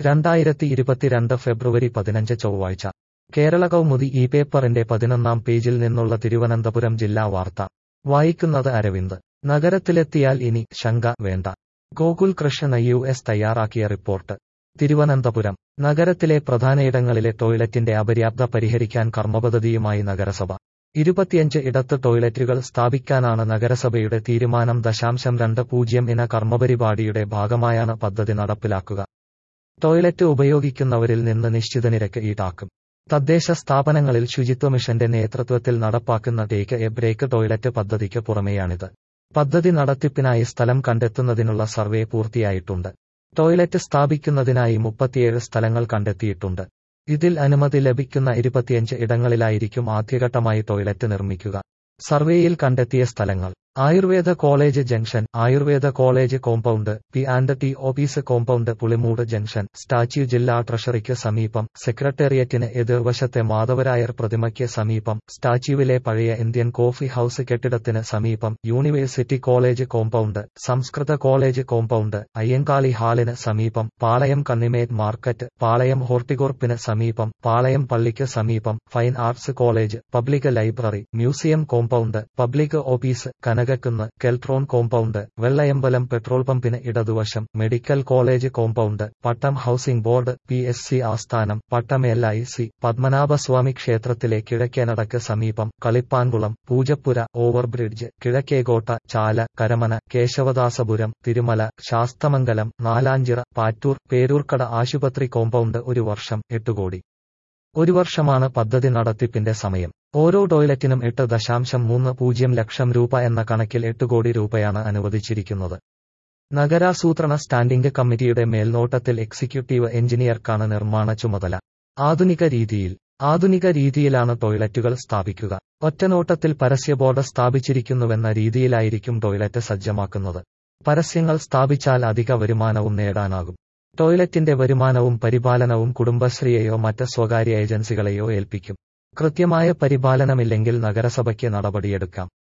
രണ്ടായിരത്തി ഇരുപത്തിരണ്ട് ഫെബ്രുവരി പതിനഞ്ച് ചൊവ്വാഴ്ച കേരള കൗമുദി ഈ പേപ്പറിന്റെ പതിനൊന്നാം പേജിൽ നിന്നുള്ള തിരുവനന്തപുരം ജില്ലാ വാർത്ത വായിക്കുന്നത് അരവിന്ദ് നഗരത്തിലെത്തിയാൽ ഇനി ശങ്ക വേണ്ട ഗോകുൽ കൃഷ്ണ യു എസ് തയ്യാറാക്കിയ റിപ്പോർട്ട് തിരുവനന്തപുരം നഗരത്തിലെ പ്രധാനയിടങ്ങളിലെ ടോയ്ലറ്റിന്റെ അപര്യാപ്ത പരിഹരിക്കാൻ കർമ്മപദ്ധതിയുമായി നഗരസഭ ഇരുപത്തിയഞ്ച് ഇടത്ത് ടോയ്ലറ്റുകൾ സ്ഥാപിക്കാനാണ് നഗരസഭയുടെ തീരുമാനം ദശാംശം രണ്ട് പൂജ്യം ഇന കർമ്മപരിപാടിയുടെ ഭാഗമായാണ് പദ്ധതി നടപ്പിലാക്കുക ടോയ്ലറ്റ് ഉപയോഗിക്കുന്നവരിൽ നിന്ന് നിശ്ചിത നിരക്ക് ഈടാക്കും തദ്ദേശ സ്ഥാപനങ്ങളിൽ ശുചിത്വ മിഷന്റെ നേതൃത്വത്തിൽ നടപ്പാക്കുന്ന ടേക്ക് എ ബ്രേക്ക് ടോയ്ലറ്റ് പദ്ധതിക്ക് പുറമെയാണിത് പദ്ധതി നടത്തിപ്പിനായി സ്ഥലം കണ്ടെത്തുന്നതിനുള്ള സർവേ പൂർത്തിയായിട്ടുണ്ട് ടോയ്ലറ്റ് സ്ഥാപിക്കുന്നതിനായി മുപ്പത്തിയേഴ് സ്ഥലങ്ങൾ കണ്ടെത്തിയിട്ടുണ്ട് ഇതിൽ അനുമതി ലഭിക്കുന്ന ഇരുപത്തിയഞ്ച് ഇടങ്ങളിലായിരിക്കും ആദ്യഘട്ടമായി ടോയ്ലറ്റ് നിർമ്മിക്കുക സർവേയിൽ കണ്ടെത്തിയ സ്ഥലങ്ങൾ Ayurveda college junction Ayurveda college compound P and T office compound Pulimoodu junction statue ജില്ലാ ട്രഷറിക്ക് സമീപം സെക്രട്ടേറിയറ്റിന് എതിർവശത്തെ മാധവരായർ പ്രതിമയ്ക്ക് സമീപം സ്റ്റാച്യുവിലെ പഴയ ഇന്ത്യൻ കോഫി ഹൌസ് കെട്ടിടത്തിന് സമീപം university college compound Sanskrit college compound Ayyankali ഹാളിന് സമീപം പാളയം കണ്ണിമേറ്റ് മാർക്കറ്റ് പാളയം ഹോർട്ടികോർപ്പിന് സമീപം പാളയം പള്ളിക്ക് സമീപം fine arts college public library museum compound public office Kanakakkunnu Keltron compound Vellayambalam petrol പമ്പിന് ഇടതുവശം medical college compound Pattom housing board P S C ആസ്ഥാനം Pattom L I C Padmanabhaswamy ക്ഷേത്രത്തിലെ കിഴക്കേനടക്ക് സമീപം കളിപ്പാൻകുളം പൂജപ്പുര ഓവർബ്രിഡ്ജ് കിഴക്കേകോട്ട ചാല കരമന കേശവദാസപുരം തിരുമല ശാസ്തമംഗലം നാലാഞ്ചിറ പാറ്റൂർ പേരൂർക്കട ആശുപത്രി കോമ്പൗണ്ട് ഒരു വർഷം എട്ടുകോടി ഒരു വർഷമാണ് പദ്ധതി നടത്തിപ്പിന്റെ സമയം ഓരോ ടോയ്ലറ്റിനും എട്ട് ദശാംശം മൂന്ന് പൂജ്യം ലക്ഷം രൂപ എന്ന കണക്കിൽ എട്ട് കോടി രൂപയാണ് അനുവദിച്ചിരിക്കുന്നത് നഗരാസൂത്രണ സ്റ്റാൻഡിംഗ് കമ്മിറ്റിയുടെ മേൽനോട്ടത്തിൽ എക്സിക്യൂട്ടീവ് എഞ്ചിനീയർക്കാണ് നിർമ്മാണ ചുമതല ആധുനിക രീതിയിൽ ആധുനിക രീതിയിലാണ് ടോയ്ലറ്റുകൾ സ്ഥാപിക്കുക ഒറ്റനോട്ടത്തിൽ പരസ്യബോർഡ് സ്ഥാപിച്ചിരിക്കുന്നുവെന്ന രീതിയിലായിരിക്കും ടോയ്ലറ്റ് സജ്ജമാക്കുന്നത് പരസ്യങ്ങൾ സ്ഥാപിച്ചാൽ അധിക വരുമാനവും നേടാനാകും ടോയ്ലറ്റിന്റെ വരുമാനവും പരിപാലനവും കുടുംബശ്രീയെയോ മറ്റ് സ്വകാര്യ ഏജൻസികളെയോ ഏൽപ്പിക്കും കൃത്യമായ പരിപാലനമില്ലെങ്കിൽ നഗരസഭയ്ക്ക് നടപടിയെടുക്കാം